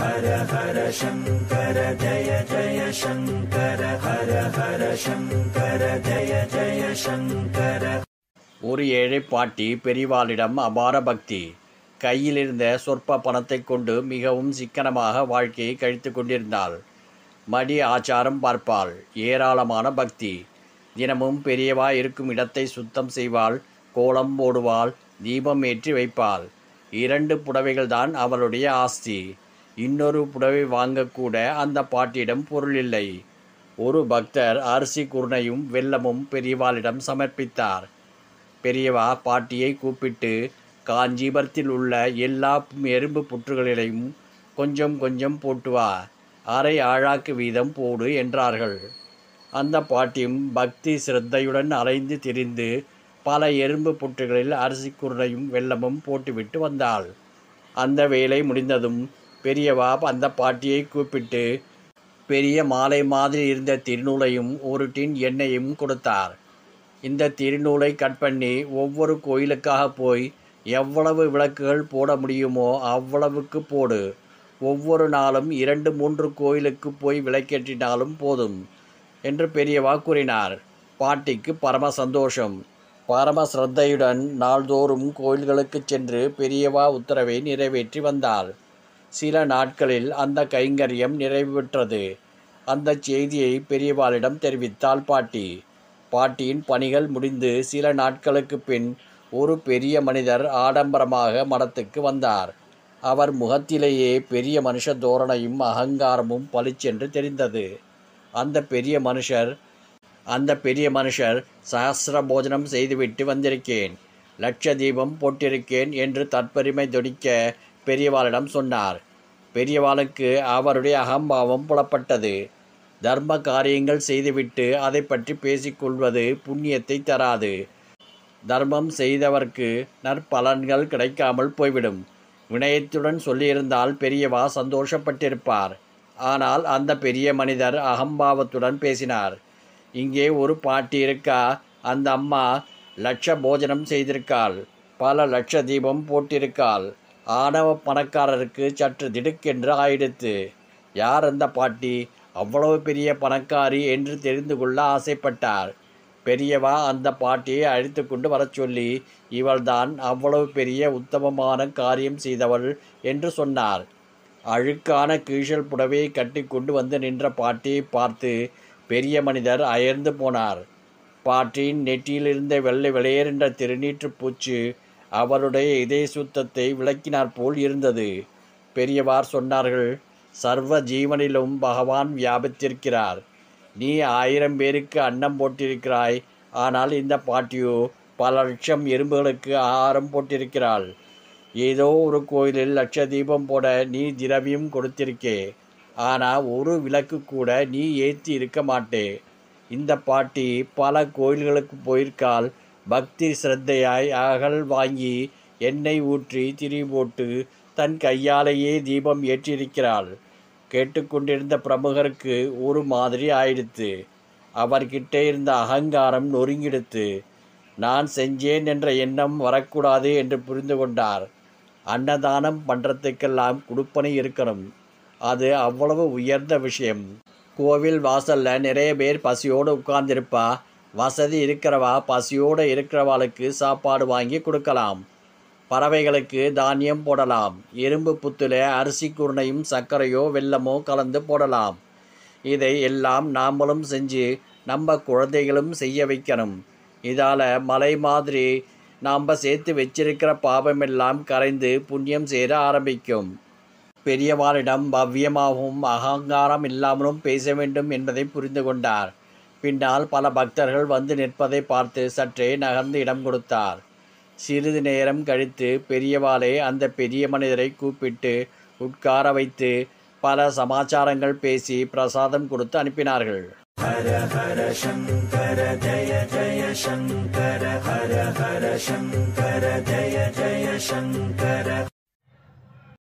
ஹர ஹர சங்கர ஜய ஜய சங்கர ஹர ஹர சங்கர ஜய ஜய சங்கர ஒரு ஏழை பாட்டி பெரிவாளிடம் அபார பக்தி கையில் இருந்த சொற்ப பணத்தை கொண்டு மிகவும் சிக்கனமாக வாழ்க்கையை கழித்து கொண்டிருந்தாள் மடி ஆச்சாரம் பார்ப்பாள் ஏராளமான பக்தி தினமும் பெரியவா இருக்கும் இடத்தை சுத்தம் செய்வாள் கோலம் போடுவாள் தீபம் ஏற்றி வைப்பாள் இரண்டு புடவைகள்தான் அவளுடைய ஆஸ்தி இன்னொரு புடவை வாங்கக்கூட அந்த பாட்டியிடம் பொருள் இல்லை ஒரு பக்தர் அரிசி குருணையும் வெல்லமும் பெரியவாளிடம் சமர்ப்பித்தார் பெரியவா பாட்டியை கூப்பிட்டு காஞ்சிபுரத்தில் உள்ள எல்லா எறும்பு புற்றுகளிலையும் கொஞ்சம் கொஞ்சம் போட்டு வா அரை ஆழாக்கு வீதம் போடு என்றார்கள் அந்த பாட்டியும் பக்தி சிரத்தையுடன் அலைந்து திரிந்து பல எறும்பு புற்றுகளில் அரிசி குருணையும் வெல்லமும் போட்டுவிட்டு வந்தாள் அந்த வேலை முடிந்ததும் பெரியவா அந்த பாட்டியை கூப்பிட்டு பெரிய மாலை மாதிரி இருந்த திருநூலையும் ஒரு டின் எண்ணெயும் கொடுத்தார் இந்த திருநூலை கட் பண்ணி ஒவ்வொரு கோயிலுக்காக போய் எவ்வளவு விளக்குகள் போட முடியுமோ அவ்வளவுக்கு போடு ஒவ்வொரு நாளும் இரண்டு மூன்று கோயிலுக்கு போய் விளக்கேற்றினாலும் போதும் என்று பெரியவா கூறினார் பாட்டிக்கு பரம சந்தோஷம் பரம சிரத்தையுடன் நாள்தோறும் கோயில்களுக்கு சென்று பெரியவா உத்தரவை நிறைவேற்றி வந்தாள் சில நாட்களில் அந்த கைங்கரியம் நிறைவு பெற்றது அந்த செய்தியை பெரியவாளிடம் தெரிவித்தாள் பாட்டி பாட்டியின் பணிகள் முடிந்து சில நாட்களுக்கு பின் ஒரு பெரிய மனிதர் ஆடம்பரமாக மடத்துக்கு வந்தார் அவர் முகத்திலேயே பெரிய மனுஷ தோரணையும் அகங்காரமும் பளிச்சென்று தெரிந்தது அந்த பெரிய மனுஷர் அந்த பெரிய மனுஷர் சஹசிர போஜனம் செய்துவிட்டு வந்திருக்கேன் லட்ச தீபம் போட்டிருக்கேன் என்று தற்பெருமை தொடிக்க பெரியவாளிடம் சொன்னார் பெரியவாளுக்கு அவருடைய அகம்பாவம் புலப்பட்டது தர்ம காரியங்கள் செய்துவிட்டு அதை பற்றி பேசிக்கொள்வது புண்ணியத்தை தராது தர்மம் செய்தவர்க்கு நற்பலன்கள் கிடைக்காமல் போய்விடும் வினயத்துடன் சொல்லியிருந்தால் பெரியவா சந்தோஷப்பட்டிருப்பார் ஆனால் அந்த பெரிய மனிதர் அகம்பாவத்துடன் பேசினார் இங்கே ஒரு பாட்டி இருக்கா அந்த அம்மா லட்ச போஜனம் செய்திருக்காள் பல லட்ச தீபம் போட்டிருக்காள் ஆணவ பணக்காரருக்கு சற்று திடுக்கென்று ஆயிடுத்து யார் அந்த பாட்டி அவ்வளவு பெரிய பணக்காரி என்று தெரிந்து கொள்ள ஆசைப்பட்டார் பெரியவா அந்த பாட்டியை அழைத்து கொண்டு வரச் சொல்லி இவள்தான் அவ்வளவு பெரிய உத்தமமான காரியம் செய்தவள் என்று சொன்னார் அழுக்கான கீழல் புடவையை கட்டி கொண்டு வந்து நின்ற பாட்டியை பார்த்து பெரிய மனிதர் அயர்ந்து போனார் பாட்டியின் நெற்றியிலிருந்த வெள்ளை வெளியேறின்ற திருநீற்று பூச்சு அவருடைய இதய சுத்தத்தை விளக்கினார் போல் இருந்தது பெரியவார் சொன்னார்கள் சர்வ ஜீவனிலும் பகவான் வியாபித்திருக்கிறார் நீ ஆயிரம் பேருக்கு அன்னம் போட்டிருக்கிறாய் ஆனால் இந்த பாட்டியோ பல லட்சம் எறும்புகளுக்கு ஆகாரம் போட்டிருக்கிறாள் ஏதோ ஒரு கோயிலில் லட்ச தீபம் போட நீ திரவியம் கொடுத்திருக்கே ஆனால் ஒரு விளக்கு கூட நீ ஏற்றி இருக்க மாட்டே இந்த பாட்டி பல கோயில்களுக்கு போயிருக்கால் பக்தி சிரத்தையாய் அகல் வாங்கி எண்ணெய் ஊற்றி திரி போட்டு தன் கையாலேயே தீபம் ஏற்றியிருக்கிறாள் கேட்டுக்கொண்டிருந்த பிரமுகருக்கு ஒரு மாதிரி ஆயிடுத்து அவர்கிட்ட இருந்த அகங்காரம் நொறுங்கிடுத்து நான் செஞ்சேன் என்ற எண்ணம் வரக்கூடாது என்று புரிந்து கொண்டார் அன்னதானம் பண்ணுறதுக்கெல்லாம் கொடுப்பனை இருக்கணும் அது அவ்வளவு உயர்ந்த விஷயம் கோவில் வாசல்ல நிறைய பேர் பசியோடு உட்கார்ந்திருப்பா வசதி இருக்கிறவா பசியோடு இருக்கிறவாளுக்கு சாப்பாடு வாங்கி கொடுக்கலாம் பறவைகளுக்கு தானியம் போடலாம் எறும்பு புத்துல அரிசி குருணையும் சர்க்கரையோ வெல்லமோ கலந்து போடலாம் இதை எல்லாம் நாமளும் செஞ்சு நம்ம குழந்தைகளும் செய்ய வைக்கணும் இதால் மலை மாதிரி நாம் சேர்த்து வச்சிருக்கிற பாபமெல்லாம் கரைந்து புண்ணியம் சேர ஆரம்பிக்கும் பெரியவாளிடம் பவ்யமாகவும் அகங்காரம் இல்லாமலும் பேச வேண்டும் என்பதை புரிந்து கொண்டார் பின்னால் பல பக்தர்கள் வந்து நிற்பதை பார்த்து சற்றே நகர்ந்து இடம் கொடுத்தார் சிறிது நேரம் கழித்து பெரியவாளே அந்த பெரிய மனிதரை கூப்பிட்டு உட்கார வைத்து பல சமாச்சாரங்கள் பேசி பிரசாதம் கொடுத்து அனுப்பினார்கள் ஹர ஹர சங்கர ஜய ஜய சங்கர ஹர ஹர சங்கர ஜய ஜய சங்கர